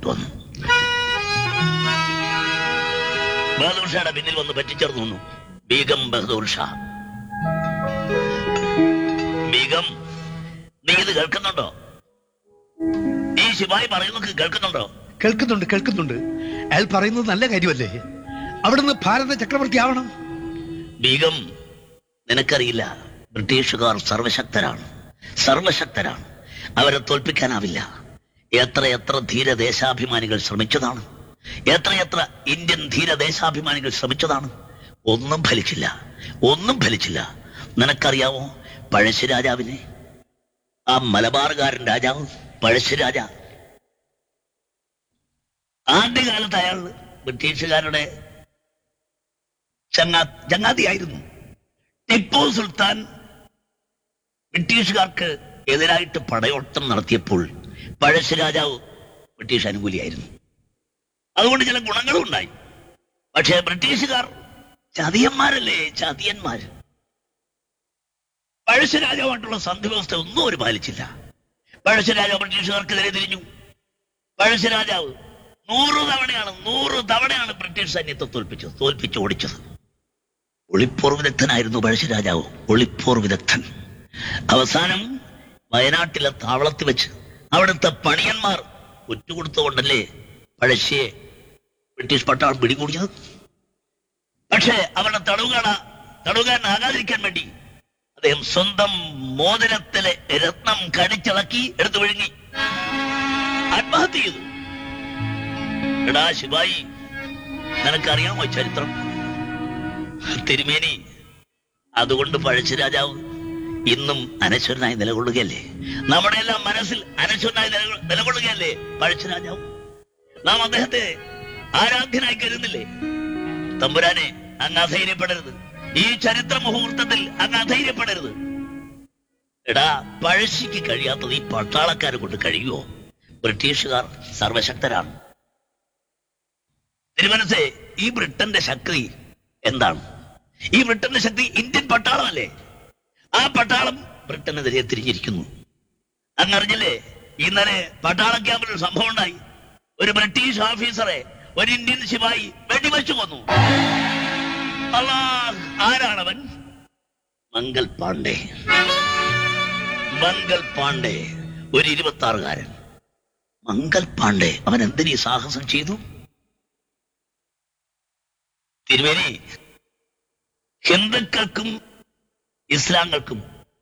കൊന്നു ബഹദൂർ ഷായുടെ പിന്നിൽ വന്ന് പറ്റിച്ചേർന്നു നിന്നു ബീഗം ബഹദൂർ ഷാ ബീഗം നീ ഇത് കേൾക്കുന്നുണ്ടോ ഈ ശിവായി പറയുന്നത് കേൾക്കുന്നുണ്ടോ കേൾക്കുന്നുണ്ട് കേൾക്കുന്നുണ്ട് അയാൾ പറയുന്നത് നല്ല കാര്യമല്ലേ അവിടുന്ന് ഭാരത ചക്രവർത്തി ആവണം ബീഗം നിനക്കറിയില്ല ബ്രിട്ടീഷുകാർ സർവശക്തരാണ് സർവശക്തരാണ് അവരെ തോൽപ്പിക്കാനാവില്ല എത്ര എത്ര ധീരദേശാഭിമാനികൾ ശ്രമിച്ചതാണ് എത്ര എത്ര ഇന്ത്യൻ ധീരദേശാഭിമാനികൾ ശ്രമിച്ചതാണ് ഒന്നും ഫലിച്ചില്ല ഒന്നും ഫലിച്ചില്ല നിനക്കറിയാവോ പഴശ്ശിരാജാവിനെ ആ മലബാറുകാരൻ രാജാവ് പഴശ്ശിരാജ ആദ്യകാലത്ത് അയാൾ ബ്രിട്ടീഷുകാരുടെ ചങ്ങാ ചങ്ങാതിയായിരുന്നു ടിപ്പു സുൽത്താൻ ബ്രിട്ടീഷുകാർക്ക് എതിരായിട്ട് പടയോട്ടം നടത്തിയപ്പോൾ പഴശ്ശിരാജാവ് ബ്രിട്ടീഷ് അനുകൂലിയായിരുന്നു അതുകൊണ്ട് ചില ഗുണങ്ങളും ഉണ്ടായി പക്ഷേ ബ്രിട്ടീഷുകാർ ചതിയന്മാരല്ലേ ചതിയന്മാർ പഴശ്ശിരാജാവുമായിട്ടുള്ള സന്ധി വ്യവസ്ഥ ഒന്നും അവർ പാലിച്ചില്ല പഴശ്ശിരാജാവ് ബ്രിട്ടീഷുകാർക്കെതിരെ തിരിഞ്ഞു പഴശ്ശിരാജാവ് നൂറ് തവണയാണ് നൂറ് തവണയാണ് ബ്രിട്ടീഷ് സൈന്യത്തെ തോൽപ്പിച്ചത് തോൽപ്പിച്ച് ഓടിച്ചത് ഒളിപ്പോർ വിദഗ്ധനായിരുന്നു പഴശ്ശിരാജാവ് ഒളിപ്പോർ വിദഗ്ധൻ അവസാനം വയനാട്ടിലെ താവളത്തിൽ വെച്ച് അവിടുത്തെ പണിയന്മാർ ഒറ്റുകൊടുത്തുകൊണ്ടല്ലേ പഴശ്ശിയെ ബ്രിട്ടീഷ് പട്ടാളം പിടികൂടിയത് പക്ഷേ അവരുടെ തടവുകാട തടവുകാരനാകാതിരിക്കാൻ വേണ്ടി അദ്ദേഹം സ്വന്തം മോതിരത്തിലെ രത്നം കടിച്ചിളക്കി എടുത്തു വിഴുങ്ങി ആത്മഹത്യ ചെയ്തു എടാ ശിവായി നിനക്കറിയാമോ ഈ ചരിത്രം തിരുമേനി അതുകൊണ്ട് പഴശ്ശിരാജാവ് ഇന്നും അനശ്വരനായി നിലകൊള്ളുകയല്ലേ നമ്മുടെ എല്ലാം മനസ്സിൽ അനശ്വരനായി നിലകൊ- നിലകൊള്ളുകയല്ലേ പഴശ്ശിരാജാവ് നാം അദ്ദേഹത്തെ ആരാധ്യനായി കരുതുന്നില്ലേ തമ്പുരാനെ അങ്ങ് അധൈര്യപ്പെടരുത് ഈ ചരിത്ര മുഹൂർത്തത്തിൽ അങ്ങ് അധൈര്യപ്പെടരുത് എടാ പഴശ്ശിക്ക് കഴിയാത്തത് ഈ പട്ടാളക്കാരെ കൊണ്ട് കഴിയുമോ ബ്രിട്ടീഷുകാർ സർവശക്തരാണ് തിരുമനസേ ഈ ബ്രിട്ടന്റെ ശക്തി എന്താണ് ഈ ബ്രിട്ടന്റെ ശക്തി ഇന്ത്യൻ പട്ടാളമല്ലേ ആ പട്ടാളം ബ്രിട്ടനെതിരെ തിരിഞ്ഞിരിക്കുന്നു അങ്ങറിഞ്ഞില്ലേ ഇന്നലെ പട്ടാള ക്യാമ്പിൽ ഒരു സംഭവം ഉണ്ടായി ഒരു ബ്രിട്ടീഷ് ഓഫീസറെ ഒരു ഇന്ത്യൻ ശിവായി വെടിവെച്ചു കൊന്നു അല്ലാ ആരാണവൻ മംഗൽ പാണ്ഡെ മംഗൽ പാണ്ഡെ ഒരു ഇരുപത്തി ആറുകാരൻ മംഗൽ പാണ്ഡെ അവൻ എന്തിനീ സാഹസം ചെയ്തു തിരുവേനി ഹിന്ദുക്കൾക്കും ഇസ്ലാങ്ങൾക്കും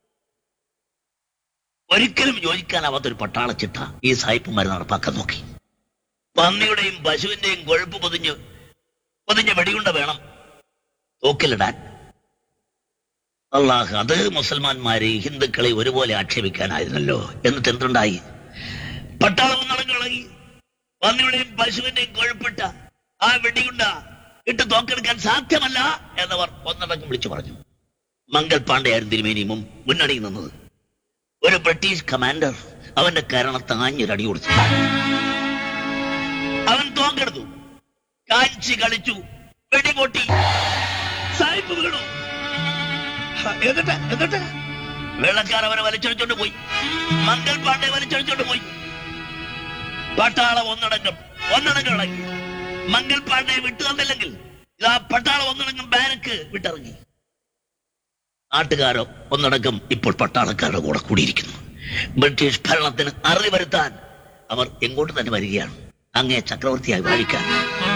ഒരിക്കലും യോജിക്കാനാവാത്ത ഒരു പട്ടാള ചിട്ട ഈ സായിപ്പുമാർ നടപ്പാക്കാൻ നോക്കി പന്നിയുടെയും പശുവിന്റെയും കൊഴുപ്പ് പൊതിഞ്ഞ് പൊതിഞ്ഞ വെടിയുണ്ട വേണം തോക്കിലിടാൻ അള്ളാഹ് അത് മുസൽമാന്മാരെ ഹിന്ദുക്കളെ ഒരുപോലെ ആക്ഷേപിക്കാനായിരുന്നല്ലോ എന്നിട്ട് എന്തുണ്ടായി പട്ടാളം നടങ്ങളി പന്നിയുടെയും പശുവിന്റെയും കൊഴുപ്പിട്ട ആ വെടിയുണ്ട ഇട്ട് തോക്കെടുക്കാൻ സാധ്യമല്ല എന്നവർ ഒന്നടങ്കം വിളിച്ചു പറഞ്ഞു മംഗൽ പാണ്ഡെയായിരുന്നു തിരുമേനി മുൻ മുന്നണിയിൽ നിന്നത് ഒരു ബ്രിട്ടീഷ് കമാൻഡർ അവന്റെ കരണത്ത് ആഞ്ഞൊരടി കൊടുത്തു അവൻ തോക്കെടുത്തു കാഞ്ചി കളിച്ചു വെടിപൊട്ടി സായിപ്പ് വീണു ഹ, എന്നിട്ട് എന്നിട്ട് വെള്ളക്കാർ അവനെ വലിച്ചടിച്ചോണ്ട് പോയി മംഗൽ പാണ്ഡെ വലിച്ചടിച്ചോണ്ട് പോയി പട്ടാളം ഒന്നടങ്കം ഒന്നടങ്കം ഇളകി മംഗൽ പാണ്ഡെ വിട്ടു തന്നില്ലെങ്കിൽ ഇതാ പട്ടാളം ഒന്നടങ്കം ബാരക്ക് വിട്ടിറങ്ങി നാട്ടുകാരോ ഒന്നടങ്കം ഇപ്പോൾ പട്ടാളക്കാരുടെ കൂടെ കൂടിയിരിക്കുന്നു ബ്രിട്ടീഷ് ഭരണത്തിന് അറുതി വരുത്താൻ അവർ എങ്ങോട്ട് തന്നെ വരികയാണ് അങ്ങേ ചക്രവർത്തിയായി വാഴിക്കാൻ